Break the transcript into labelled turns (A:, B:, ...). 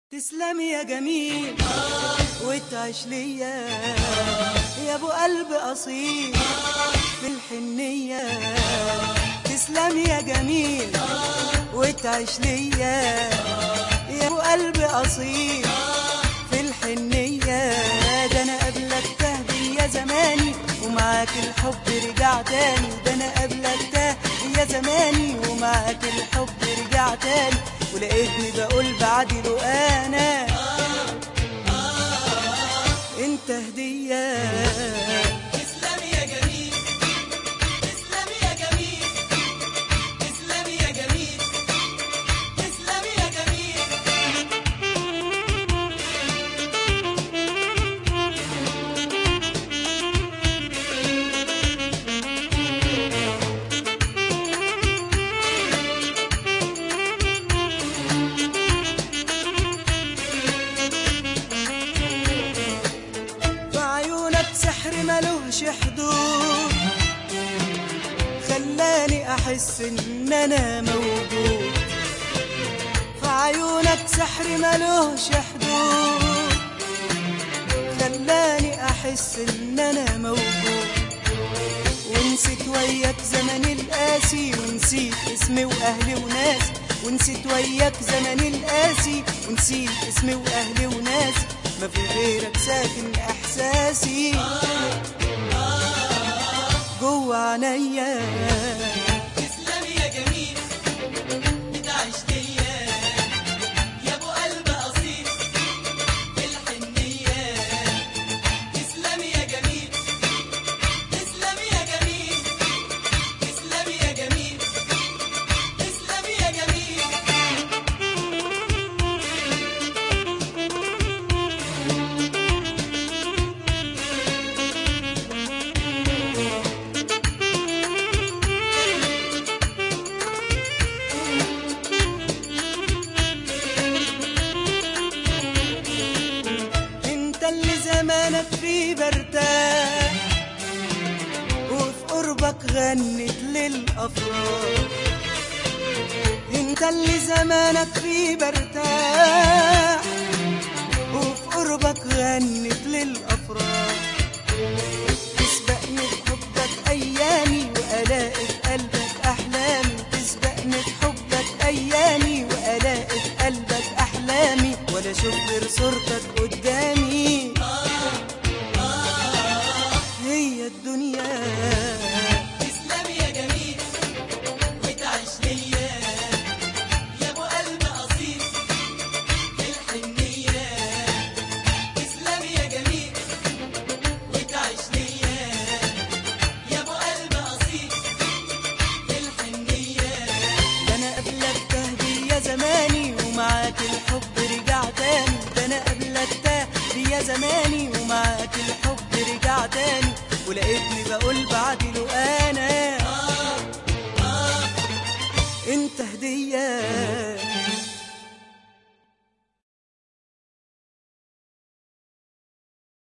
A: تسلم يا جميل وتعيش ليا يا ابو قلب اصيل في الحنيه تسلم يا جميل وتعيش ليا يا ابو قلب اصيل في الحنيه ده انا قبلك تهدي يا زماني ومعاك الحب رجع تاني ده انا قبلك تهدي يا زماني ومعاك الحب رجع تاني ولقيتني بقول بعدي له انا انت هديه
B: تسلم يا جميل تسلم يا جميل تسلم يا جميل تسلم يا جميل
A: في عيونك سحر ملوش حدود خلاني احس ان انا موجود في عيونك سحر ملوش حدود خلاني احس ان انا موجود ونسيت وياك زمن القاسي ونسيت اسمي واهلي وناسي ونسيت وياك زمن القاسي ونسيت اسمي واهلي وناسي ما في غيرك ساكن احساسي جوا عينيا
B: تسلم يا جميل بتعيش ليا يا ابو قلب اصيل في الحنيه تسلم يا جميل تسلم يا جميل تسلم يا جميل تسلم يا جميل
A: انت اللي زمانك فيه برتاح وفي قربك غنت للافراح انت اللي زمانك فيه برتاح وفي قربك غنت للافراح تسبقني بحبك ايامي والاقي في قلبك احلامي تسبقني بحبك ايامي والاقي في قلبك احلامي ولا اشوف غير صورتك قدامي هي الدنيا
B: تسلم يا جميل وتعيش ليا يا ابو قلب اصيل في الحنيه تسلم يا جميل وتعيش ليا يا ابو قلب اصيل في الحنيه
A: ده انا قبلك تهدي يا زماني ومعاك الحب رجع تاني ده انا قبلك تهدي يا زماني ومعاك الحب رجع تاني ولقيتني بقول بعدي له انا انت هديه